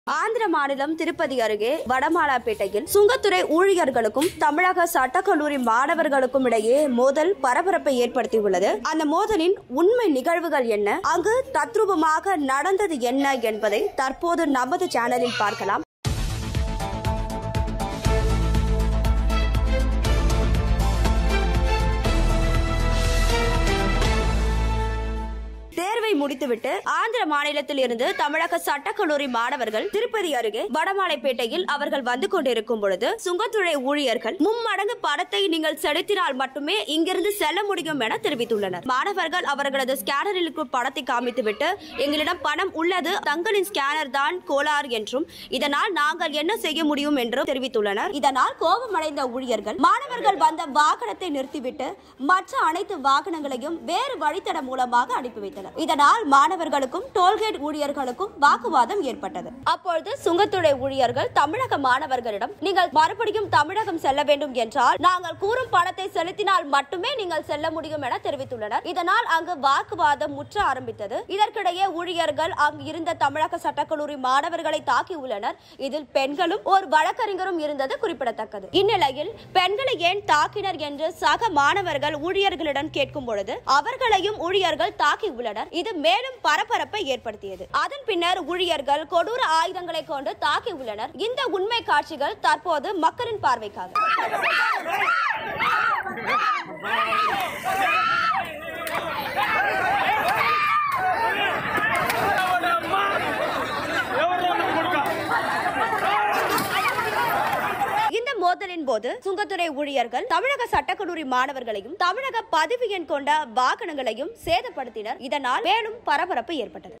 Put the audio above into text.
ஆந்திர மாநிலம் திருப்பதி அருகே வடமாலாப்பேட்டையில் சுங்கத்துறை ஊழியர்களுக்கும் தமிழக சட்டக்கல்லூரி மாணவர்களுக்கும் இடையே மோதல் பரபரப்பை ஏற்படுத்தியுள்ளது அந்த மோதலின் உண்மை நிகழ்வுகள் என்ன அங்கு தத்ரூபமாக நடந்தது என்ன என்பதை தற்போது நமது சேனலில் பார்க்கலாம் தேர்வை முடித்துவிட்டு ஆந்திர மாநிலத்தில் இருந்து தமிழக சட்டக்கல்லூரி மாணவர்கள் திருப்பதி அருகே வடமாலைப்பேட்டையில் அவர்கள் வந்து கொண்டிருக்கும் பொழுது சுங்கத்துறை ஊழியர்கள் மும்மடங்கு பணத்தை நீங்கள் செலுத்தினால் மட்டுமே இங்கிருந்து செல்ல முடியும் என தெரிவித்துள்ளனர் மாணவர்கள் அவர்களது ஸ்கேனரில் இருக்கும் பணத்தை காமித்துவிட்டு எங்களிடம் பணம் உள்ளது தங்களின் ஸ்கேனர் தான் கோளாறு என்றும் இதனால் நாங்கள் என்ன செய்ய முடியும் என்றும் தெரிவித்துள்ளனர் இதனால் கோபமடைந்த ஊழியர்கள் மாணவர்கள் வந்த வாகனத்தை நிறுத்திவிட்டு மற்ற அனைத்து வாகனங்களையும் வேறு வழித்தடம் மூலமாக அனுப்பி வைத்தனர் இதனால் மாணவர்களுக்கும் டோல்கேட் ஊழியர்களுக்கும் வாக்குவாதம் ஏற்பட்டது அப்பொழுது சுங்கத்துறை ஊழியர்கள் தமிழக மாணவர்களிடம் நீங்கள் மறுபடியும் தமிழகம் செல்ல வேண்டும் என்றால் நாங்கள் கூறும் பணத்தை செலுத்தினால் மட்டுமே நீங்கள் செல்ல முடியும் என தெரிவித்துள்ளனர் இதனால் அங்கு வாக்குவாதம் முற்ற ஆரம்பித்தது இதற்கிடையே ஊழியர்கள் அங்கு இருந்த தமிழக சட்டக்கல்லூரி மாணவர்களை தாக்கியுள்ளனர் இதில் பெண்களும் ஒரு வழக்கறிஞரும் இருந்தது குறிப்பிடத்தக்கது இந்நிலையில் பெண்களை ஏன் தாக்கினர் என்று சக மாணவர்கள் ஊழியர்களிடம் கேட்கும் பொழுது அவர்களையும் ஊழியர்கள் தாக்கியுள்ளனர் இது மேலும் பரபரப்பை ஏற்படுத்தியது அதன் பின்னர் ஊழியர்கள் கொடூர ஆயுதங்களை கொண்டு தாக்கியுள்ளனர் இந்த உண்மை காட்சிகள் தற்போது மக்களின் பார்வைக்காக இந்த மோதலின் போது சுங்கத்துறை ஊழியர்கள் தமிழக சட்டக்கல்லூரி மாணவர்களையும் தமிழக பதிவு எண் கொண்ட வாகனங்களையும் சேதப்படுத்தினர் இதனால் மேலும் பரபரப்பு ஏற்பட்டது